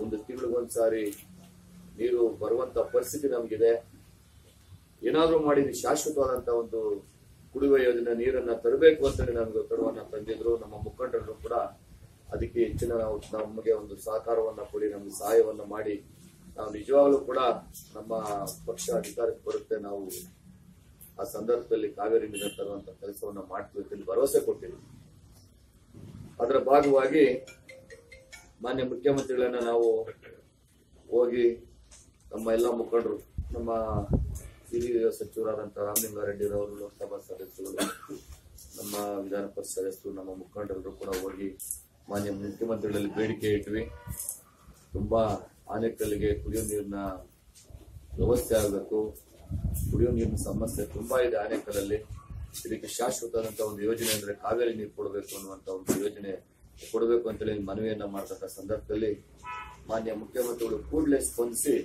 ಒಂದು ತಿಂಗಳಿಗೊಂದ್ಸಾರಿ ನೀರು ಬರುವಂತ ಪರಿಸ್ಥಿತಿ ನಮಗಿದೆ ಏನಾದ್ರೂ ಮಾಡಿ ಇದು ಶಾಶ್ವತವಾದಂತ ಒಂದು ಕುಡಿಯುವ ಯೋಜನೆ ನೀರನ್ನ ತರಬೇಕು ಅಂತೇಳಿ ನಮಗೆ ಒತ್ತಡವನ್ನ ತಂದಿದ್ರು ನಮ್ಮ ಮುಖಂಡರು ಕೂಡ ಅದಕ್ಕೆ ಹೆಚ್ಚಿನ ನಾವು ನಮಗೆ ಒಂದು ಸಹಕಾರವನ್ನ ಕೊಡಿ ನಮಗೆ ಸಹಾಯವನ್ನ ಮಾಡಿ ನಾವು ನಿಜವಾಗ್ಲೂ ಕೂಡ ನಮ್ಮ ಪಕ್ಷ ಅಧಿಕಾರಕ್ಕೆ ಬರುತ್ತೆ ನಾವು ಆ ಸಂದರ್ಭದಲ್ಲಿ ಕಾವೇರಿ ನೀರು ತರುವಂತ ಕೆಲಸವನ್ನ ಮಾಡ್ತೀವಿ ಅಂತ ಭರವಸೆ ಕೊಟ್ಟಿದ್ವಿ ಅದರ ಭಾಗವಾಗಿ ಮಾನ್ಯ ಮುಖ್ಯಮಂತ್ರಿಗಳನ್ನ ನಾವು ಹೋಗಿ ನಮ್ಮ ಎಲ್ಲ ಮುಖಂಡರು ನಮ್ಮ ಹಿರಿಯ ಸಚಿವರಾದಂಥ ರಾಮಲಿಂಗಾರೆಡ್ಡಿರವರು ಲೋಕಸಭಾ ಸದಸ್ಯರು ನಮ್ಮ ವಿಧಾನ ಪರಿಷತ್ ಸದಸ್ಯರು ನಮ್ಮ ಮುಖಂಡರು ಕೂಡ ಹೋಗಿ ಮಾನ್ಯ ಮುಖ್ಯಮಂತ್ರಿಗಳಲ್ಲಿ ಬೇಡಿಕೆ ಇಟ್ವಿ ತುಂಬಾ ಆನೆಕಲ್ಲಿಗೆ ಕುಡಿಯೋ ನೀರಿನ ವ್ಯವಸ್ಥೆ ಆಗಬೇಕು ಕುಡಿಯೋ ನೀರಿನ ಸಮಸ್ಯೆ ತುಂಬಾ ಇದೆ ಆನೆಕಲ್ಲಲ್ಲಿ ಇದಕ್ಕೆ ಶಾಶ್ವತವಾದಂತ ಒಂದು ಯೋಜನೆ ಅಂದ್ರೆ ಕಾವೇರಿ ನೀರು ಕೊಡಬೇಕು ಅನ್ನುವಂತ ಒಂದು ಯೋಜನೆ ಕೊಡಬೇಕು ಅಂತೇಳಿ ಮನವಿಯನ್ನ ಮಾಡತಕ್ಕ ಸಂದರ್ಭದಲ್ಲಿ ಮಾನ್ಯ ಮುಖ್ಯಮಂತ್ರಿಗಳು ಕೂಡಲೇ ಸ್ಪಂದಿಸಿ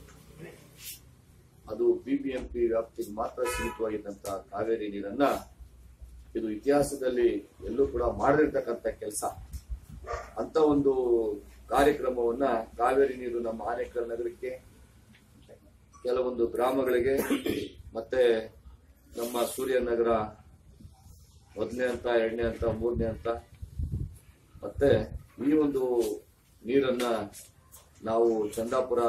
ಅದು ಬಿಬಿಎಂಪಿ ವ್ಯಾಪ್ತಿಗೆ ಮಾತ್ರ ಸೀಮಿತವಾಗಿದ್ದಂತ ಕಾವೇರಿ ನೀರನ್ನ ಇದು ಇತಿಹಾಸದಲ್ಲಿ ಎಲ್ಲೂ ಕೂಡ ಮಾಡದಿರ್ತಕ್ಕಂಥ ಕೆಲಸ ಅಂತ ಒಂದು ಕಾರ್ಯಕ್ರಮವನ್ನ ಕಾವೇರಿ ನೀರು ನಮ್ಮ ಆನೇಕಲ್ ನಗರಕ್ಕೆ ಕೆಲವೊಂದು ಗ್ರಾಮಗಳಿಗೆ ಮತ್ತೆ ನಮ್ಮ ಸೂರ್ಯನಗರ ಮೊದಲನೇ ಹಂತ ಎರಡನೇ ಹಂತ ಮೂರನೇ ಹಂತ ಮತ್ತೆ ಈ ಒಂದು ನೀರನ್ನ ನಾವು ಚಂದಾಪುರ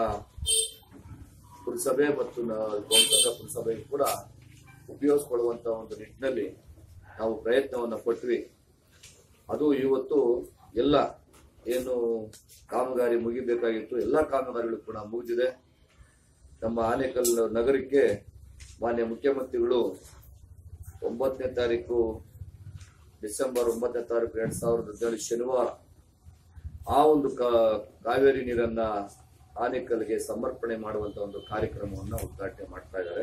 ಪುರಸಭೆ ಮತ್ತು ಗೋಂಸಂಗ ಪುರಸಭೆಗೆ ಕೂಡ ಉಪಯೋಗಿಸ್ಕೊಳ್ಳುವಂತ ಒಂದು ನಿಟ್ಟಿನಲ್ಲಿ ನಾವು ಪ್ರಯತ್ನವನ್ನ ಪಟ್ವಿ ಅದು ಇವತ್ತು ಎಲ್ಲ ಏನು ಕಾಮಗಾರಿ ಮುಗಿಬೇಕಾಗಿತ್ತು ಎಲ್ಲ ಕಾಮಗಾರಿಗಳು ಕೂಡ ಮುಗಿದಿದೆ ನಮ್ಮ ಆನೇಕಲ್ ನಗರಕ್ಕೆ ಮಾನ್ಯ ಮುಖ್ಯಮಂತ್ರಿಗಳು ಒಂಬತ್ತನೇ ತಾರೀಕು ಡಿಸೆಂಬರ್ ಒಂಬತ್ತನೇ ತಾರೀಕು ಎರಡ್ ಸಾವಿರದ ಹದಿನೇಳು ಶನಿವಾರ ಆ ಒಂದು ಕಾ- ಕಾವೇರಿ ನೀರನ್ನ ಆನೇಕಲ್ಗೆ ಸಮರ್ಪಣೆ ಮಾಡುವಂತ ಒಂದು ಕಾರ್ಯಕ್ರಮವನ್ನ ಉದ್ಘಾಟನೆ ಮಾಡ್ತಾ ಇದ್ದಾರೆ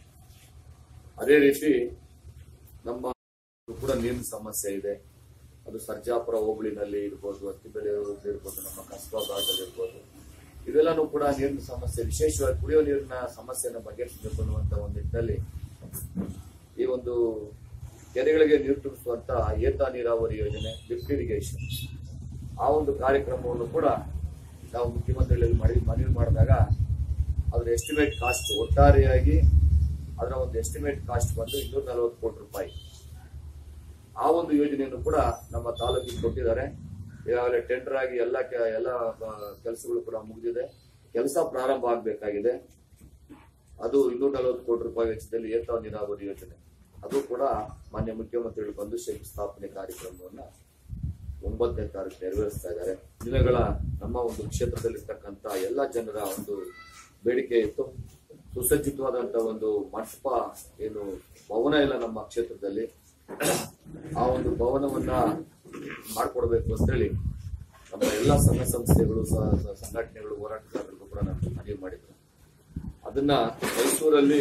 ಅದೇ ರೀತಿ ನಮ್ಮ ಕೂಡ ನೀರಿನ ಸಮಸ್ಯೆ ಇದೆ ಅದು ಸರ್ಜಾಪುರ ಹೋಬಳಿನಲ್ಲಿ ಇರ್ಬೋದು ಅತ್ತಿಬೆಲೆಯೂರಲ್ಲಿ ಇರ್ಬೋದು ನಮ್ಮ ಕಸ್ಬಾ ಭಾಗದಲ್ಲಿ ಇರ್ಬೋದು ಇವೆಲ್ಲನೂ ಕೂಡ ನೀರಿನ ಸಮಸ್ಯೆ ವಿಶೇಷವಾಗಿ ಕುಡಿಯೋ ನೀರಿನ ಸಮಸ್ಯೆಯನ್ನು ಬಗೆಹರಿಸಬೇಕು ಅನ್ನುವಂತ ಒಂದು ನಿಟ್ಟಿನಲ್ಲಿ ಈ ಒಂದು ಕೆರೆಗಳಿಗೆ ನೀರು ತುಂಬಿಸುವಂತ ಏತ ನೀರಾವರಿ ಯೋಜನೆ ಲಿಫ್ಟ್ ಇರಿಗೇಷನ್ ಆ ಒಂದು ಕಾರ್ಯಕ್ರಮವನ್ನು ಕೂಡ ನಾವು ಮುಖ್ಯಮಂತ್ರಿಗಳಲ್ಲಿ ಮಾಡಿ ಮನವಿ ಮಾಡಿದಾಗ ಅದರ ಎಸ್ಟಿಮೇಟ್ ಕಾಸ್ಟ್ ಒಟ್ಟಾರೆಯಾಗಿ ಅದರ ಒಂದು ಎಸ್ಟಿಮೇಟ್ ಕಾಸ್ಟ್ ಬಂದು ಇನ್ನೂರ ನಲವತ್ತು ಕೋಟಿ ರೂಪಾಯಿ ಆ ಒಂದು ಯೋಜನೆಯನ್ನು ಕೂಡ ನಮ್ಮ ತಾಲೂಕಿಗೆ ಕೊಟ್ಟಿದ್ದಾರೆ ಈಗಾಗಲೇ ಟೆಂಡರ್ ಆಗಿ ಎಲ್ಲ ಕೆ- ಎಲ್ಲ ಕೆಲಸಗಳು ಕೂಡ ಮುಗಿದಿದೆ ಕೆಲಸ ಪ್ರಾರಂಭ ಆಗಬೇಕಾಗಿದೆ ಅದು ಇನ್ನೂರ ನಲವತ್ತು ಕೋಟಿ ರೂಪಾಯಿ ವೆಚ್ಚದಲ್ಲಿ ಏತ ನೀರಾವರಿ ಯೋಜನೆ ಅದು ಕೂಡ ಮಾನ್ಯ ಮುಖ್ಯಮಂತ್ರಿಗಳು ಬಂದು ಶಂಕುಸ್ಥಾಪನೆ ಕಾರ್ಯಕ್ರಮವನ್ನ ಒಂಬತ್ತನೇ ತಾರೀಕು ನೆರವೇರಿಸ್ತಾ ಇದ್ದಾರೆ ದಿನಗಳ ನಮ್ಮ ಒಂದು ಕ್ಷೇತ್ರದಲ್ಲಿರ್ತಕ್ಕಂಥ ಎಲ್ಲ ಜನರ ಒಂದು ಬೇಡಿಕೆ ಇತ್ತು ಸುಸಜ್ಜಿತವಾದಂತ ಒಂದು ಮಂಟಪ ಏನು ಭವನ ಇಲ್ಲ ನಮ್ಮ ಕ್ಷೇತ್ರದಲ್ಲಿ ಆ ಒಂದು ಭವನವನ್ನ ಮಾಡ್ಕೊಡ್ಬೇಕು ಅಂತೇಳಿ ನಮ್ಮ ಎಲ್ಲ ಸಂಘ ಸಂಸ್ಥೆಗಳು ಸ- ಸ- ಸಂಘಟನೆಗಳು ಹೋರಾಟಗಾರರಿಗೂ ಕೂಡ ನಾನು ಮನವಿ ಮಾಡಿದ್ರು ಅದನ್ನ ಮೈಸೂರಲ್ಲಿ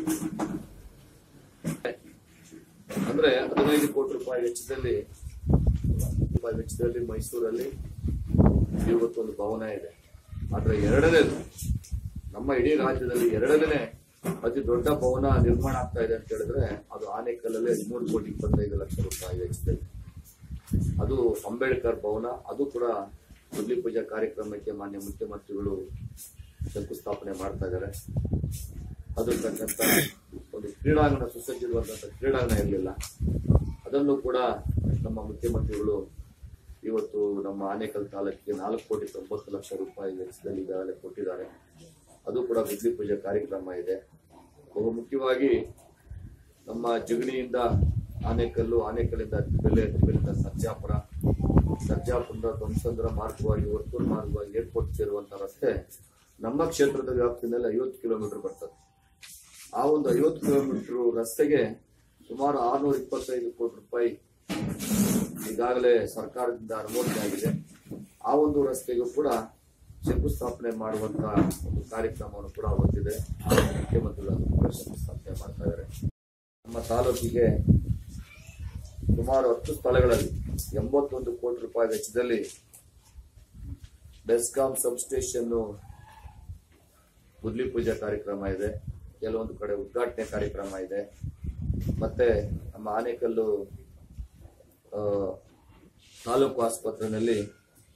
ಅಂದ್ರೆ ಹದಿನೈದು ಕೋಟಿ ರೂಪಾಯಿ ವೆಚ್ಚದಲ್ಲಿ ರೂಪಾಯಿ ವೆಚ್ಚದಲ್ಲಿ ಮೈಸೂರಲ್ಲಿ ಇವತ್ತೊಂದು ಭವನ ಇದೆ ಆದ್ರೆ ಎರಡನೇದು ನಮ್ಮ ಇಡೀ ರಾಜ್ಯದಲ್ಲಿ ಎರಡನೇ ಅತಿ ದೊಡ್ಡ ಭವನ ನಿರ್ಮಾಣ ಆಗ್ತಾ ಇದೆ ಅಂತ ಹೇಳಿದ್ರೆ ಅದು ಆನೇಕಲ್ಲಲ್ಲಿ ಹದಿಮೂರು ಕೋಟಿ ಇಪ್ಪತ್ತೈದು ಲಕ್ಷ ರೂಪಾಯಿ ವೆಚ್ಚದಲ್ಲಿ ಅದು ಅಂಬೇಡ್ಕರ್ ಭವನ ಅದು ಕೂಡ ಮುರಳಿ ಪೂಜಾ ಕಾರ್ಯಕ್ರಮಕ್ಕೆ ಮಾನ್ಯ ಮುಖ್ಯಮಂತ್ರಿಗಳು ಶಂಕುಸ್ಥಾಪನೆ ಮಾಡ್ತಾ ಇದ್ದಾರೆ ಅದು ತಕ್ಕಂತ ಒಂದು ಕ್ರೀಡಾಂಗಣ ಸುಸಜ್ಜಿರುವಂತಹ ಕ್ರೀಡಾಂಗಣ ಇರಲಿಲ್ಲ ಅದನ್ನು ಕೂಡ ನಮ್ಮ ಮುಖ್ಯಮಂತ್ರಿಗಳು ಇವತ್ತು ನಮ್ಮ ಆನೇಕಲ್ ತಾಲೂಕಿಗೆ ನಾಲ್ಕು ಕೋಟಿ ತೊಂಬತ್ತು ಲಕ್ಷ ರೂಪಾಯಿ ವೆಚ್ಚದಲ್ಲಿ ಈಗಾಗಲೇ ಕೊಟ್ಟಿದ್ದಾರೆ ಅದು ಕೂಡ ಬಿದ್ಲಿ ಪೂಜೆ ಕಾರ್ಯಕ್ರಮ ಇದೆ ಬಹು ಮುಖ್ಯವಾಗಿ ನಮ್ಮ ಜಗಣಿಯಿಂದ ಆನೇಕಲ್ಲು ಆನೇಕಲ್ಲಿಂದ ಬೆಲೆ ಬೆಲೆಯಿಂದ ಸರ್ಜಾಪುರ ಸರ್ಜಾಪುರದ ಧ್ವಂಸಂದ್ರ ಮಾರ್ಗವಾಗಿ ವರ್ತೂರು ಮಾರ್ಗವಾಗಿ ಏರ್ಪೋರ್ಟ್ ಸೇರುವಂತ ರಸ್ತೆ ನಮ್ಮ ಕ್ಷೇತ್ರದ ವ್ಯಾಪ್ತಿನಲ್ಲಿ ಐವತ್ತು ಕಿಲೋಮೀಟರ್ ಬರ್ತದೆ ಆ ಒಂದು ಐವತ್ತು ಕಿಲೋಮೀಟರ್ ರಸ್ತೆಗೆ ಸುಮಾರು ಆರ್ನೂರ ಇಪ್ಪತ್ತೈದು ಕೋಟಿ ರೂಪಾಯಿ ಈಗಾಗಲೇ ಸರ್ಕಾರದಿಂದ ಅನುಮೋದನೆ ಆಗಿದೆ ಆ ಒಂದು ರಸ್ತೆಗೂ ಕೂಡ ಶಂಕುಸ್ಥಾಪನೆ ಮಾಡುವಂತ ಒಂದು ಕಾರ್ಯಕ್ರಮವನ್ನು ಕೂಡ ಹೊಂದಿದೆ ಮುಖ್ಯಮಂತ್ರಿಗಳು ಅದನ್ನು ಕೂಡ ಶಂಕುಸ್ಥಾಪನೆ ಮಾಡ್ತಾ ಇದ್ದಾರೆ ನಮ್ಮ ತಾಲೂಕಿಗೆ ಸುಮಾರು ಹತ್ತು ಸ್ಥಳಗಳಲ್ಲಿ ಎಂಬತ್ತೊಂದು ಕೋಟಿ ರೂಪಾಯಿ ವೆಚ್ಚದಲ್ಲಿ ಬೆಸ್ಕಾಂ ಸಬ್ಸ್ಟೇಷನ್ ಗುದ್ಲಿ ಪೂಜೆ ಕಾರ್ಯಕ್ರಮ ಇದೆ ಕೆಲವೊಂದು ಕಡೆ ಉದ್ಘಾಟನೆ ಕಾರ್ಯಕ್ರಮ ಇದೆ ಮತ್ತೆ ನಮ್ಮ ಆನೇಕಲ್ಲು ಆ, ತಾಲೂಕು ಆಸ್ಪತ್ರೆಯಲ್ಲಿ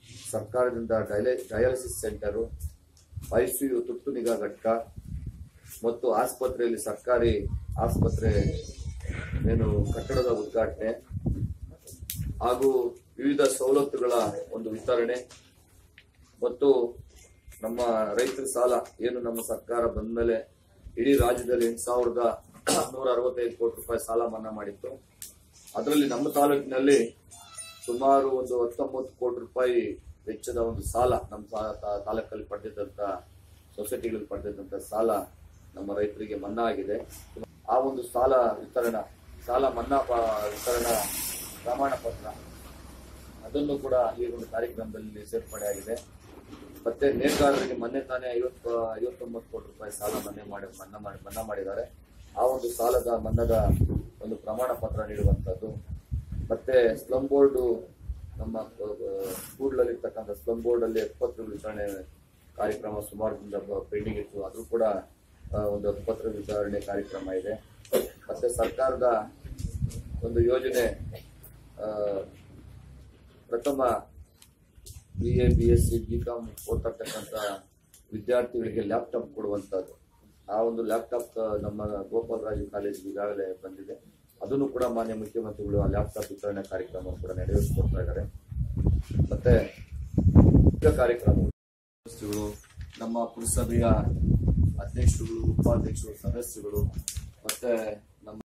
ಸರ್ಕಾರದಿಂದ ಡಯಲಿ ಡಯಾಲಿಸಿಸ್ ಸೆಂಟರು ಐಸಿಯು ತುರ್ತು ನಿಗಾ ಘಟಕ ಮತ್ತು ಆಸ್ಪತ್ರೆಯಲ್ಲಿ ಸರ್ಕಾರಿ ಆಸ್ಪತ್ರೆ ಏನು ಕಟ್ಟಡದ ಉದ್ಘಾಟನೆ ಹಾಗೂ ವಿವಿಧ ಸವಲತ್ತುಗಳ ಒಂದು ವಿತರಣೆ ಮತ್ತು ನಮ್ಮ ರೈತರ ಸಾಲ ಏನು ನಮ್ಮ ಸರ್ಕಾರ ಬಂದ ಮೇಲೆ ಇಡೀ ರಾಜ್ಯದಲ್ಲಿ ಎಂಟು ಸಾವಿರದ ನೂರ ಅರವತ್ತೈದು ಕೋಟಿ ರೂಪಾಯಿ ಸಾಲ ಮನ್ನಾ ಮಾಡಿತ್ತು ಅದರಲ್ಲಿ ನಮ್ಮ ತಾಲೂಕಿನಲ್ಲಿ ಸುಮಾರು ಒಂದು ಹತ್ತೊಂಬತ್ತು ಕೋಟಿ ರೂಪಾಯಿ ವೆಚ್ಚದ ಒಂದು ಸಾಲ ನಮ್ಮ ತಾ- ತಾ- ತಾಲೂಕಲ್ಲಿ ಪಡೆದಿದ್ದಂತ ಸೊಸೈಟಿಗಳಲ್ಲಿ ಪಡೆದಿದ್ದಂತ ಸಾಲ ನಮ್ಮ ರೈತರಿಗೆ ಮನ್ನಾ ಆಗಿದೆ ಆ ಒಂದು ಸಾಲ ವಿತರಣಾ ಸಾಲ ಮನ್ನಾ ಪ- ವಿತರಣಾ ಪ್ರಮಾಣ ಪತ್ರ ಅದನ್ನು ಕೂಡ ಈ ಒಂದು ಕಾರ್ಯಕ್ರಮದಲ್ಲಿ ಸೇರ್ಪಡೆ ಆಗಿದೆ ಮತ್ತೆ ನೇಕಾರರಿಗೆ ಮೊನ್ನೆ ತಾನೇ ಐವತ್ತು ಐವತ್ತೊಂಬತ್ತು ಕೋಟಿ ರೂಪಾಯಿ ಸಾಲ ಮನ್ನಾ ಮಾಡಿ ಮನ್ನಾ ಮಾಡಿ ಮನ್ನಾ ಮಾಡಿದ್ದಾರೆ ಆ ಒಂದು ಸಾಲದ ಮನ್ನಾದ ಒಂದು ಪ್ರಮಾಣ ಪತ್ರ ನೀಡುವಂತದ್ದು ಮತ್ತೆ ಸ್ಲಂ ಬೋರ್ಡ್ ನಮ್ಮ ಕೂಡ್ಲಲ್ಲಿರ್ತಕ್ಕಂಥ ಸ್ಲಂ ಬೋರ್ಡ್ ಅಲ್ಲಿ ಎಪ್ಪತ್ತು ವಿತರಣೆ ಕಾರ್ಯಕ್ರಮ ಸುಮಾರು ದಿನದ ಪೆಂಡಿಂಗ್ ಇತ್ತು ಅದು ಕೂಡ ಆ, ಒಂದು ಹಕ್ಕುಪತ್ರ ವಿತರಣೆ ಕಾರ್ಯಕ್ರಮ ಇದೆ ಮತ್ತೆ ಸರ್ಕಾರದ ಒಂದು ಯೋಜನೆ ಆ, ಪ್ರಥಮ B A B S C B com ಓದ್ತಕ್ಕಂಥ ವಿದ್ಯಾರ್ಥಿಗಳಿಗೆ ಲ್ಯಾಪ್ಟಾಪ್ ಕೊಡುವಂಥದ್ದು ಆ ಒಂದು ಲ್ಯಾಪ್ಟಾಪ್ ನಮ್ಮ ಗೋಪಾಲರಾಜು ಕಾಲೇಜಿಗೆ ಈಗಾಗಲೇ ಬಂದಿದೆ ಅದನ್ನು ಕೂಡ ಮಾನ್ಯ ಮುಖ್ಯಮಂತ್ರಿಗಳು ಆ ಲ್ಯಾಪ್ಟಾಪ್ ವಿತರಣೆ ಕಾರ್ಯಕ್ರಮ ಕೂಡ ನೆರವೇರಿಸಿಕೊಡ್ತಾ ಇದ್ದಾರೆ ಮತ್ತೆ ಮುಖ್ಯ ಕಾರ್ಯಕ್ರಮಗಳು ಸದಸ್ಯರು ನಮ್ಮ ಪುರಸಭೆಯ ಅಧ್ಯಕ್ಷರುಗಳು ಉಪಾಧ್ಯಕ್ಷರು ಸದಸ್ಯರು ಮತ್ತೆ